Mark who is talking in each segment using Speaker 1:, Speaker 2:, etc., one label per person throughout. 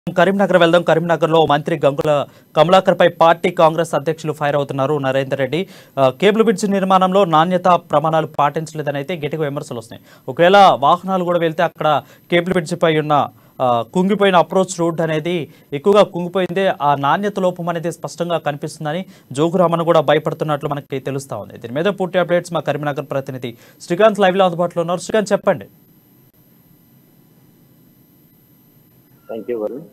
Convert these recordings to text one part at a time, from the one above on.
Speaker 1: కరీంనగర్ వెళ్దాం కరీంనగర్ లో మంత్రి గంగుల కమలాకర్ పై పార్టీ కాంగ్రెస్ అధ్యక్షులు ఫైర్ అవుతున్నారు నరేందర్ రెడ్డి ఆ, కేబుల్ బ్రిడ్జ్ నిర్మాణంలో నాణ్యత ప్రమాణాలు పాటించలేదని అయితే గట్టిగా విమర్శలు వస్తున్నాయి ఒకవేళ వాహనాలు కూడా వెళ్తే అక్కడ కేబుల్ బ్రిడ్జ్ పై ఉన్న ఆ, కుంగిపోయిన అప్రోచ్ రోడ్ అనేది ఎక్కువగా కుంగిపోయిందే ఆ నాణ్యత లోపం అనేది స్పష్టంగా కనిపిస్తుందని జోగురామన్ కూడా భయపడుతున్నట్లు మనకి తెలుస్తా ఉంది దీని మీద పూర్తి అప్డేట్స్ మా కరీంనగర్ ప్రతినిధి శ్రీకాంత్ లైవ్ లో అందుబాటులో ఉన్నారు శ్రీకాంత్ చెప్పండి
Speaker 2: థ్యాంక్ యూ వరుణ్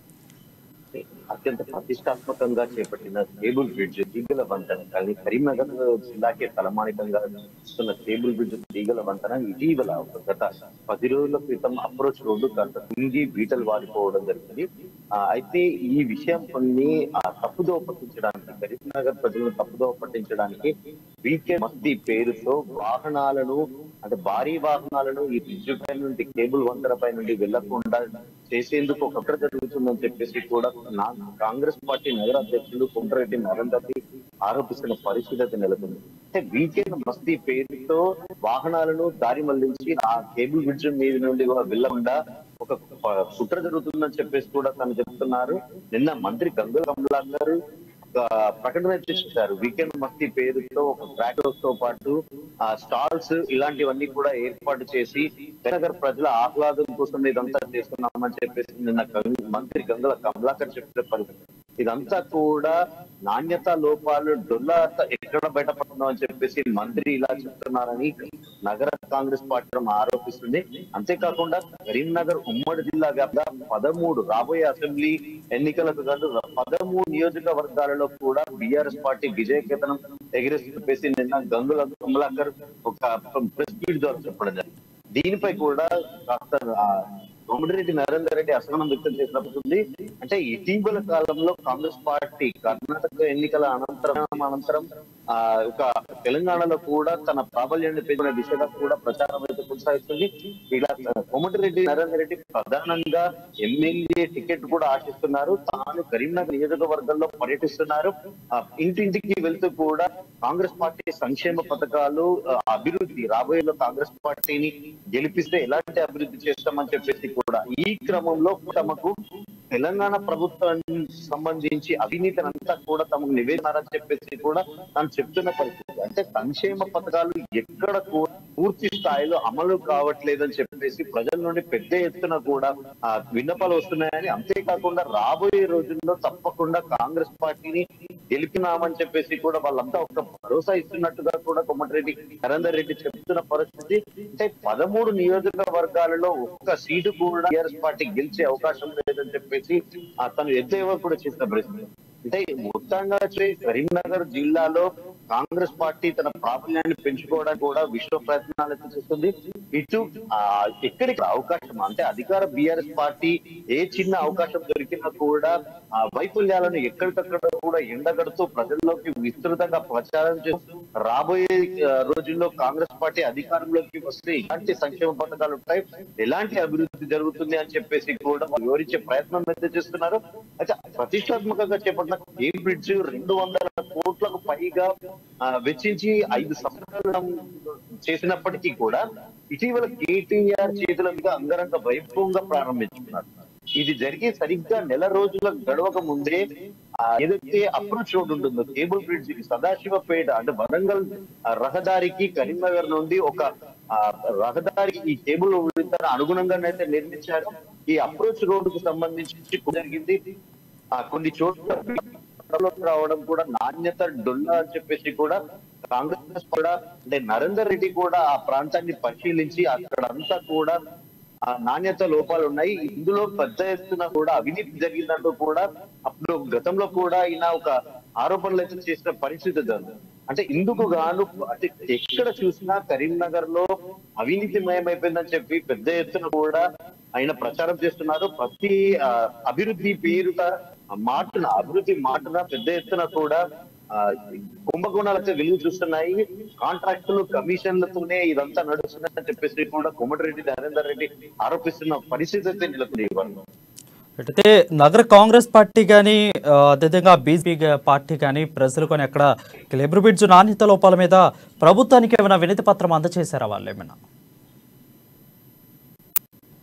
Speaker 2: అత్యంత ప్రతిష్టాత్మకంగా చేపట్టిన కేబుల్ బ్రిడ్జ్ తీగల వంతెన కానీ కరీంనగర్ జిల్లాకే తలమానికంగా ఇస్తున్న కేబుల్ బ్రిడ్జ్ తీగల వంతెన ఇటీవల ఒక గత పది రోజుల క్రితం అప్రోచ్ రోడ్డు కాస్త కుంగి బీటలు వాడిపోవడం జరిగింది ఆ, అయితే ఈ విషయం కొన్ని ఆ, తప్పుదోవ పట్టించడానికి కరీంనగర్ ప్రజలను తప్పుదోవ పట్టించడానికి వీకే మస్తి పేరుతో వాహనాలను అంటే భారీ వాహనాలను ఈ బ్రిడ్జ్ పై నుండి కేబుల్ వంతెన పై నుండి వెళ్లకుండా చేసేందుకు ఒక కుట్ర జరుగుతుందని చెప్పేసి కూడా నా కాంగ్రెస్ పార్టీ నగర అధ్యక్షులు కుండ్రెడ్డి నరేందర్ రెడ్డి ఆరోపిస్తున్న పరిస్థితి అయితే నెలకొంది అంటే వీకెండ్ మస్తీ పేరుతో వాహనాలను దారి మళ్లించి ఆ కేబుల్ బ్రిడ్జ్ మీద నుండి కూడా వెళ్లకుండా ఒక ప- కుట్ర జరుగుతుందని చెప్పేసి కూడా తను చెప్తున్నారు నిన్న మంత్రి గంగుల కమలాకర్ ఒక ప్రకటన చేశారు వీకెండ్ మస్తీ పేరుతో ఒక ట్రాక్టర్స్ తో పాటు ఆ స్టాల్స్ ఇలాంటివన్నీ కూడా ఏర్పాటు చేసి నగర్ ప్రజల ఆహ్లాదం కోసం ఇదంతా చేస్తున్నామని చెప్పేసి నిన్న గం- మంత్రి గంగుల కమలాకర్ చెప్పిన పరిస్థితి ఇదంతా కూడా నాణ్యత లోపాలు డొల్లా ఎక్కడ బయటపడుతుందో అని చెప్పేసి మంత్రి ఇలా చెప్తున్నారని నగర కాంగ్రెస్ పార్టీ ఆరోపిస్తుంది అంతేకాకుండా కరీంనగర్ ఉమ్మడి జిల్లా వ్యాప్తంగా పదమూడు రాబోయే అసెంబ్లీ ఎన్నికలకు కాదు పదమూడు నియోజకవర్గాలలో కూడా బీఆర్ఎస్ పార్టీ విజయ కేతనం ఎగిరేసి చెప్పేసి నిన్న గంగుల కమలాకర్ ఒక ప్రెస్ మీట్ ద్వారా చెప్పడం జరిగింది దీనిపై కూడా కాస్త ఆ, కోమటిరెడ్డి నరేందర్ రెడ్డి అసహనం వ్యక్తం చేసినప్పుడు అంటే ఇటీవల కాలంలో కాంగ్రెస్ పార్టీ కర్ణాటక ఎన్నికల అనంతరం అనంతరం ఆ ఒక తెలంగాణలో కూడా తన ప్రాబల్యాన్ని పెంచిన దిశగా కూడా ప్రచారం అయితే కొనసాగుతుంది ఇలా కోమటిరెడ్డి నరేందర్ రెడ్డి ప్రధానంగా ఎమ్మెల్యే టికెట్ కూడా ఆశిస్తున్నారు తాను కరీంనగర్ నియోజకవర్గంలో పర్యటిస్తున్నారు ఆ, ఇంటింటికి వెళ్తూ కూడా కాంగ్రెస్ పార్టీ సంక్షేమ పథకాలు ఆ, అభివృద్ధి రాబోయేలో కాంగ్రెస్ పార్టీని గెలిపిస్తే ఎలాంటి అభివృద్ధి చేస్తామని చెప్పేసి కూడా ఈ క్రమంలో తమకు తెలంగాణ ప్రభుత్వానికి సంబంధించి అవినీతిని అంతా కూడా తమకు నివేదనారని చెప్పేసి కూడా తాను చెప్తున్న పరిస్థితి అంటే సంక్షేమ పథకాలు ఎక్కడ కూడా పూర్తి స్థాయిలో అమలు కావట్లేదని చెప్పేసి ప్రజల నుండి పెద్ద ఎత్తున కూడా ఆ విన్నపాలు వస్తున్నాయని అంతేకాకుండా రాబోయే రోజుల్లో తప్పకుండా కాంగ్రెస్ పార్టీని గెలిపినామని చెప్పేసి కూడా వాళ్ళంతా ఒక భరోసా ఇస్తున్నట్టుగా కూడా కొమ్మటిరెడ్డి నరేందర్ రెడ్డి చెప్తున్న పరిస్థితి అంటే పదమూడు నియోజకవర్గాలలో ఒక్క సీటు కూడా టీఆర్ఎస్ పార్టీ గెలిచే అవకాశం లేదని చెప్పేసి ఆ తను ఎద్దేవా కూడా చేసిన పరిస్థితి అంటే మొత్తంగా వచ్చి కరీంనగర్ జిల్లాలో కాంగ్రెస్ పార్టీ తన ప్రాబల్యాన్ని పెంచుకోవడానికి కూడా విశ్వ ప్రయత్నాలు అయితే చేస్తుంది ఇటు ఆ, ఎక్కడికి అవకాశం అంటే అధికార బిఆర్ఎస్ పార్టీ ఏ చిన్న అవకాశం దొరికినా కూడా ఆ వైఫల్యాలను ఎక్కడికక్కడ కూడా ఎండగడుతూ ప్రజల్లోకి విస్తృతంగా ప్రచారం చేస్తూ రాబోయే ఆ, రోజుల్లో కాంగ్రెస్ పార్టీ అధికారంలోకి వస్తే ఎలాంటి సంక్షేమ పథకాలు ఉంటాయి ఎలాంటి అభివృద్ధి జరుగుతుంది అని చెప్పేసి కూడా వాళ్ళు వివరించే ప్రయత్నం అయితే చేస్తున్నారు అయితే ప్రతిష్టాత్మకంగా చేపట్టిన ఏ బ్రిడ్జ్ రెండు వందల కోట్లకు పైగా ఆ, వెచ్చించి ఐదు సంవత్సరాలు చేసినప్పటికీ కూడా ఇటీవల కేటీఆర్ చేతుల మీద అంగరంగ వైభవంగా ప్రారంభించుకున్నారు ఇది జరిగి సరిగ్గా నెల రోజుల గడవక ముందే ఆ, ఏదైతే అప్రోచ్ రోడ్ ఉంటుందో కేబుల్ బ్రిడ్జ్ కి సదాశివపేట అంటే వరంగల్ ఆ, రహదారికి కరీంనగర్ నుండి ఒక ఆ, రహదారికి ఈ కేబుల్ వంతెన అనుగుణంగానైతే నిర్మించారు ఈ అప్రోచ్ రోడ్ కు సంబంధించి జరిగింది ఆ కొన్ని చోట్ల పట్టణంలోకి రావడం కూడా నాణ్యత డొల్లా అని చెప్పేసి కూడా కాంగ్రెస్ కూడా అంటే నరేందర్ రెడ్డి కూడా ఆ ప్రాంతాన్ని పరిశీలించి అక్కడ అంతా కూడా ఆ నాణ్యత లోపాలు ఉన్నాయి ఇందులో పెద్ద ఎత్తున కూడా అవినీతి జరిగిందంటూ కూడా అప్పుడు గతంలో కూడా ఈయన ఒక ఆరోపణలు అయితే చేసిన పరిస్థితి జరిగింది అంటే ఇందుకు గాను అంటే ఎక్కడ చూసినా కరీంనగర్ లో అవినీతిమయమైపోయిందని చెప్పి పెద్ద ఎత్తున కూడా ఆయన ప్రచారం చేస్తున్నారు ప్రతి ఆ, అభివృద్ధి పేరుట మాటన అభివృద్ధి మాటన పెద్ద ఎత్తున కూడా ఆ, కుంభకోణాలు అయితే వెలుగు చూస్తున్నాయి కాంట్రాక్టులు కమిషన్లతోనే ఇదంతా నడుస్తుందని చెప్పేసి కూడా కోమటిరెడ్డి నరేందర్ రెడ్డి ఆరోపిస్తున్న పరిస్థితి అయితే నెలకొంది ఇవాళ
Speaker 1: అయితే నగర కాంగ్రెస్ పార్టీ కానీ అదేవిధంగా బీజేపీ పార్టీ కానీ ప్రజలు కానీ అక్కడ కేబుల్ బ్రిడ్జ్ నాణ్యత లోపాల మీద ప్రభుత్వానికి ఏమైనా వినతి పత్రం అందజేశారా వాళ్ళు ఏమైనా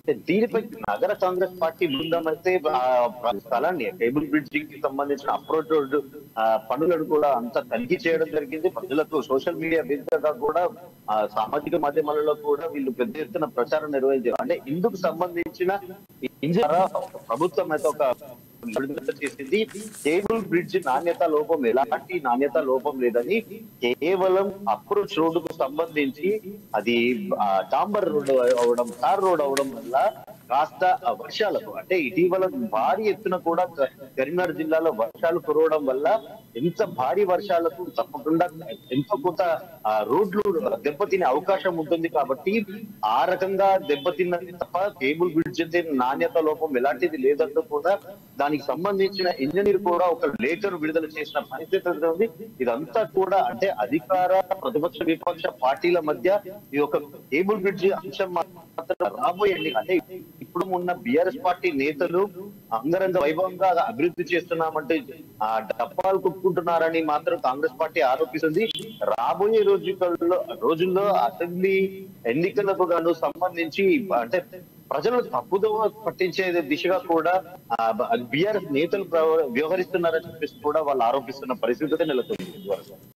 Speaker 2: దీనిపై నగర కాంగ్రెస్ పార్టీ బృందం అయితే ఆ స్థలాన్ని కేబుల్ బ్రిడ్జ్ కి సంబంధించిన అప్రోచ్ రోడ్ ఆ, పనులను కూడా అంతా తనిఖీ చేయడం జరిగింది ప్రజలకు సోషల్ మీడియా వేదికగా కూడా ఆ, సామాజిక మాధ్యమాలలో కూడా వీళ్ళు పెద్ద ఎత్తున ప్రచారం నిర్వహించారు అంటే ఇందుకు సంబంధించిన ఇంజిన్ ప్రభుత్వం అయితే ఒక విడుదల చేసింది కేబుల్ బ్రిడ్జ్ నాణ్యత లోపం ఎలాంటి నాణ్యత లోపం లేదని కేవలం అప్రోచ్ రోడ్డుకు సంబంధించి అది ఆ, డాంబర్ రోడ్డు అవడం తార్ రోడ్ అవడం వల్ల కాస్త ఆ వర్షాలకు అంటే ఇటీవల భారీ ఎత్తున కూడా క- కరీంనగర్ జిల్లాలో వర్షాలు కురవడం వల్ల ఎంత భారీ వర్షాలకు తప్పకుండా ఎంతో కొంత ఆ, రోడ్లు దెబ్బతినే అవకాశం ఉంటుంది కాబట్టి ఆ రకంగా దెబ్బతిన్నది తప్ప కేబుల్ బ్రిడ్జ్ అయితే నాణ్యత లోపం ఎలాంటిది లేదంటూ కూడా దానికి సంబంధించిన ఇంజనీర్ కూడా ఒక లేఖను విడుదల చేసిన పరిస్థితి అయితే ఉంది ఇదంతా కూడా అంటే అధికార ప్రతిపక్ష విపక్ష పార్టీల మధ్య ఈ యొక్క కేబుల్ బ్రిడ్జ్ అంశం మాత్రం రాబోయే ఎన్నిక- అంటే ఇప్పుడు ఉన్న బిఆర్ఎస్ పార్టీ నేతలు అంగరంగ వైభవంగా అభివృద్ధి చేస్తున్నామంటే ఆ డప్పాలు కుట్టుకుంటున్నారని మాత్రం కాంగ్రెస్ పార్టీ ఆరోపిస్తుంది రాబోయే రోజుల్లో రోజుల్లో అసెంబ్లీ ఎన్నికలకు గాను సంబంధించి అంటే ప్రజలు తప్పుదోవ పట్టించే దిశగా కూడా బిఆర్ఎస్ నేతలు ప్రవ- వ్యవహరిస్తున్నారని చెప్పేసి కూడా వాళ్ళు ఆరోపిస్తున్న పరిస్థితి అయితే నెలకొంది